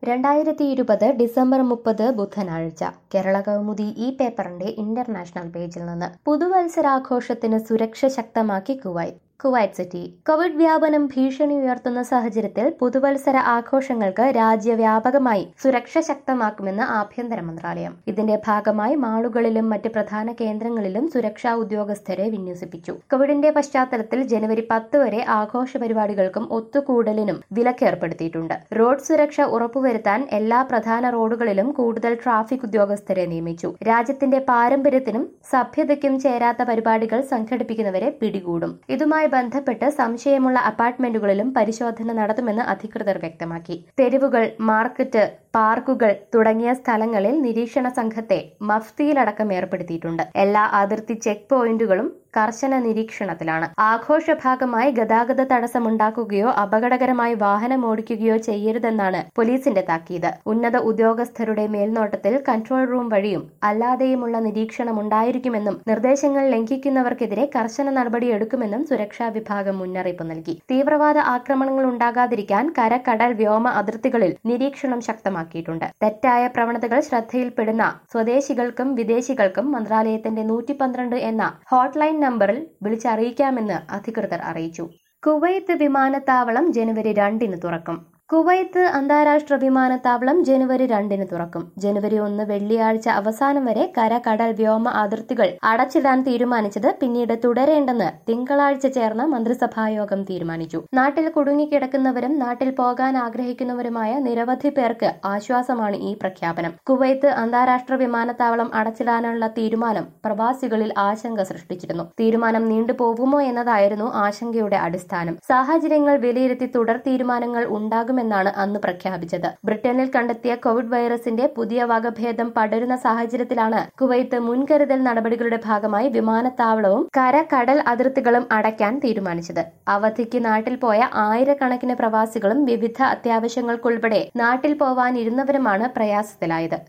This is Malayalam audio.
രണ്ടായിരത്തി ഇരുപത് ഡിസംബർ മുപ്പത് ബുധനാഴ്ച കേരള കൗമുദി ഈ പേപ്പറിന്റെ ഇന്റർനാഷണൽ പേജിൽ നിന്ന് പുതുവത്സരാഘോഷത്തിന് സുരക്ഷ ശക്തമാക്കി കുവൈറ്റ് കുവൈറ്റ് സിറ്റി കോവിഡ് വ്യാപനം ഭീഷണി ഉയർത്തുന്ന സാഹചര്യത്തിൽ പുതുവത്സര ആഘോഷങ്ങൾക്ക് രാജ്യവ്യാപകമായി സുരക്ഷ ശക്തമാക്കുമെന്ന് ആഭ്യന്തര മന്ത്രാലയം ഇതിന്റെ ഭാഗമായി മാളുകളിലും മറ്റ് പ്രധാന കേന്ദ്രങ്ങളിലും സുരക്ഷാ ഉദ്യോഗസ്ഥരെ വിന്യസിപ്പിച്ചു കോവിഡിന്റെ പശ്ചാത്തലത്തിൽ ജനുവരി പത്ത് വരെ ആഘോഷ പരിപാടികൾക്കും ഒത്തുകൂടലിനും വിലക്കേർപ്പെടുത്തിയിട്ടുണ്ട് റോഡ് സുരക്ഷ ഉറപ്പുവരുത്താൻ എല്ലാ പ്രധാന റോഡുകളിലും കൂടുതൽ ട്രാഫിക് ഉദ്യോഗസ്ഥരെ നിയമിച്ചു രാജ്യത്തിന്റെ പാരമ്പര്യത്തിനും സഭ്യതയ്ക്കും ചേരാത്ത പരിപാടികൾ സംഘടിപ്പിക്കുന്നവരെ പിടികൂടും ഇതുമായി ബന്ധപ്പെട്ട് സംശയമുള്ള അപ്പാർട്ട്മെന്റുകളിലും പരിശോധന നടത്തുമെന്ന് അധികൃതർ വ്യക്തമാക്കി തെരുവുകൾ മാർക്കറ്റ് പാർക്കുകൾ തുടങ്ങിയ സ്ഥലങ്ങളിൽ നിരീക്ഷണ സംഘത്തെ മഫ്തിയിലടക്കം ഏർപ്പെടുത്തിയിട്ടുണ്ട് എല്ലാ അതിർത്തി ചെക്ക് പോയിന്റുകളും കർശന നിരീക്ഷണത്തിലാണ് ആഘോഷ ഭാഗമായി ഗതാഗത തടസ്സമുണ്ടാക്കുകയോ അപകടകരമായി വാഹനം ഓടിക്കുകയോ ചെയ്യരുതെന്നാണ് പോലീസിന്റെ താക്കീത് ഉന്നത ഉദ്യോഗസ്ഥരുടെ മേൽനോട്ടത്തിൽ കൺട്രോൾ റൂം വഴിയും അല്ലാതെയുമുള്ള നിരീക്ഷണം ഉണ്ടായിരിക്കുമെന്നും നിർദ്ദേശങ്ങൾ ലംഘിക്കുന്നവർക്കെതിരെ കർശന നടപടിയെടുക്കുമെന്നും സുരക്ഷാ വിഭാഗം മുന്നറിയിപ്പ് നൽകി തീവ്രവാദ ആക്രമണങ്ങൾ ഉണ്ടാകാതിരിക്കാൻ കര കടൽ വ്യോമ അതിർത്തികളിൽ നിരീക്ഷണം ശക്തമാക്കിയിട്ടുണ്ട് തെറ്റായ പ്രവണതകൾ ശ്രദ്ധയിൽപ്പെടുന്ന സ്വദേശികൾക്കും വിദേശികൾക്കും മന്ത്രാലയത്തിന്റെ നൂറ്റി പന്ത്രണ്ട് എന്ന ഹോട്ട്ലൈൻ നമ്പറിൽ വിളിച്ചറിയിക്കാമെന്ന് അധികൃതർ അറിയിച്ചു കുവൈത്ത് വിമാനത്താവളം ജനുവരി രണ്ടിന് തുറക്കും കുവൈത്ത് അന്താരാഷ്ട്ര വിമാനത്താവളം ജനുവരി രണ്ടിന് തുറക്കും ജനുവരി ഒന്ന് വെള്ളിയാഴ്ച അവസാനം വരെ കര കടൽ വ്യോമ അതിർത്തികൾ അടച്ചിടാൻ തീരുമാനിച്ചത് പിന്നീട് തുടരേണ്ടെന്ന് തിങ്കളാഴ്ച ചേർന്ന മന്ത്രിസഭായോഗം തീരുമാനിച്ചു നാട്ടിൽ കുടുങ്ങിക്കിടക്കുന്നവരും നാട്ടിൽ പോകാൻ ആഗ്രഹിക്കുന്നവരുമായ നിരവധി പേർക്ക് ആശ്വാസമാണ് ഈ പ്രഖ്യാപനം കുവൈത്ത് അന്താരാഷ്ട്ര വിമാനത്താവളം അടച്ചിടാനുള്ള തീരുമാനം പ്രവാസികളിൽ ആശങ്ക സൃഷ്ടിച്ചിരുന്നു തീരുമാനം നീണ്ടുപോകുമോ എന്നതായിരുന്നു ആശങ്കയുടെ അടിസ്ഥാനം സാഹചര്യങ്ങൾ വിലയിരുത്തി തുടർ തീരുമാനങ്ങൾ ഉണ്ടാകും ഉണ്ടാകുമെന്നാണ് അന്ന് പ്രഖ്യാപിച്ചത് ബ്രിട്ടനിൽ കണ്ടെത്തിയ കോവിഡ് വൈറസിന്റെ പുതിയ വകഭേദം പടരുന്ന സാഹചര്യത്തിലാണ് കുവൈത്ത് മുൻകരുതൽ നടപടികളുടെ ഭാഗമായി വിമാനത്താവളവും കര കടൽ അതിർത്തികളും അടയ്ക്കാൻ തീരുമാനിച്ചത് അവധിക്ക് നാട്ടിൽ പോയ ആയിരക്കണക്കിന് പ്രവാസികളും വിവിധ അത്യാവശ്യങ്ങൾക്കുൾപ്പെടെ നാട്ടിൽ പോവാനിരുന്നവരുമാണ് പ്രയാസത്തിലായത്